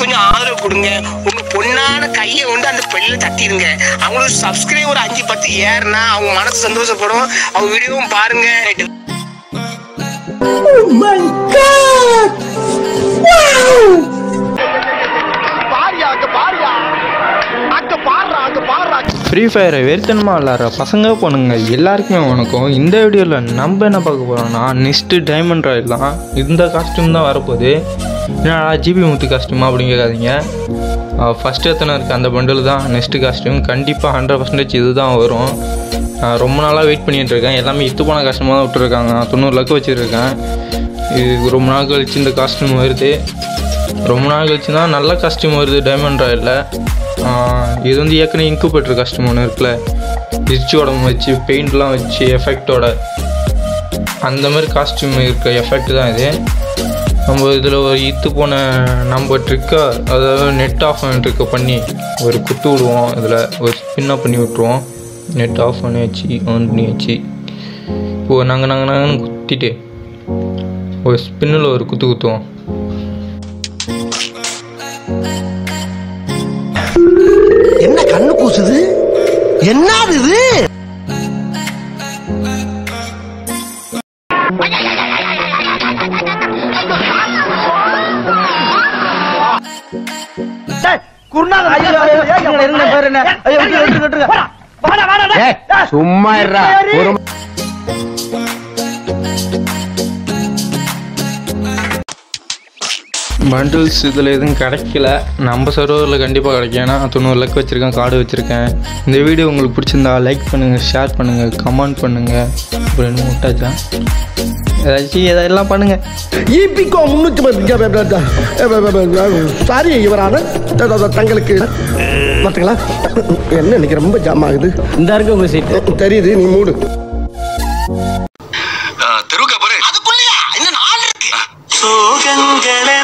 கொஞ்சம் ஆதரவு கொடுங்க உங்க பொண்ணான கையை கொண்டு அந்த பெல்ல தட்டிடுங்க அவங்களுக்கு சப்ஸ்கிரைபர் அஞ்சு பத்து ஏறுனா அவங்க மனசு சந்தோஷப்படும் அவங்க வீடியோவும் பாருங்க பாரியா அங்க பாரியா அங்க பாடுறா அங்க பாடுறா ஃப்ரீ ஃபயரை வெறித்தனமாக விளாட்ற பசங்க பொண்ணுங்க எல்லாருக்குமே வணக்கம் இந்த வீடியோவில் நம்ம என்ன பார்க்க போகிறோம்னா நெக்ஸ்ட்டு டைமண்ட் ராயல் தான் இந்த காஸ்டியூம் தான் வரப்போகுது என்னடா ஜிபி முத்து காஸ்டியூமா அப்படின்னு கேட்காதீங்க ஃபஸ்ட்டு எத்தனை இருக்குது அந்த பண்டில் தான் நெக்ஸ்ட்டு காஸ்டியூம் கண்டிப்பாக ஹண்ட்ரட் பர்சன்டேஜ் இது தான் வரும் நான் ரொம்ப நாளாக வெயிட் பண்ணிட்டு இருக்கேன் எல்லாமே இத்து போன காஸ்டியூமாக தான் விட்டுருக்காங்க நான் தொண்ணூறு லக்கு வச்சுருக்கேன் இது ரொம்ப நாள் கழிச்சு இந்த காஸ்டியூம் வருது ரொம்ப நாள் கழிச்சு தான் நல்ல காஸ்டியூம் வருது டைமண்ட் ராயலில் இது வந்து ஏற்கனவே இன்குபேட்டர் காஸ்டியூம் ஒன்று இருக்குல்ல ரிச் உடம்பு வச்சு பெயிண்ட்லாம் வச்சு எஃபெக்டோட அந்த மாதிரி காஸ்டியூம் இருக்க எஃபெக்ட் தான் இது நம்ம இதில் ஒரு இத்து போன நம்ம ட்ரிக்கை அதாவது நெட் ஆஃப் ட்ரிக்கை பண்ணி ஒரு குத்து விடுவோம் இதில் ஒரு ஸ்பின்னாக பண்ணி விட்ருவோம் நெட் ஆஃப் பண்ணி வச்சு ஆன் பண்ணி வச்சு இப்போது நாங்கள் நாங்கள் நாங்கள் குத்திட்டு ஒரு ஸ்பின்னில் ஒரு குத்து குத்துவோம் என்ன கண்ணு கூசுது என்னது இது சும்மா இருடா ஒரு பண்டில்ஸ் இதில் எதுவும் கிடைக்கல நம்ம சர்வரில் கண்டிப்பாக கிடைக்கும் ஏன்னா தொண்ணூறு லக் வச்சுருக்கேன் கார்டு வச்சுருக்கேன் இந்த வீடியோ உங்களுக்கு பிடிச்சிருந்தா லைக் பண்ணுங்கள் ஷேர் பண்ணுங்கள் கமெண்ட் பண்ணுங்கள் அப்புறம் என்ன விட்டாச்சா ஏதாச்சும் இதெல்லாம் பண்ணுங்கள் ஈபிகோ முன்னூத்தி சாரி இவரான தங்களுக்கு பார்த்தீங்களா என்ன இன்னைக்கு ரொம்ப ஜாம் ஆகுது இந்த இருக்கு உங்க சீட் தெரியுது நீ மூடு தெருவுக்கா பாரு அதுக்குள்ளயா இன்னும் நாள் இருக்கு சோகங்களை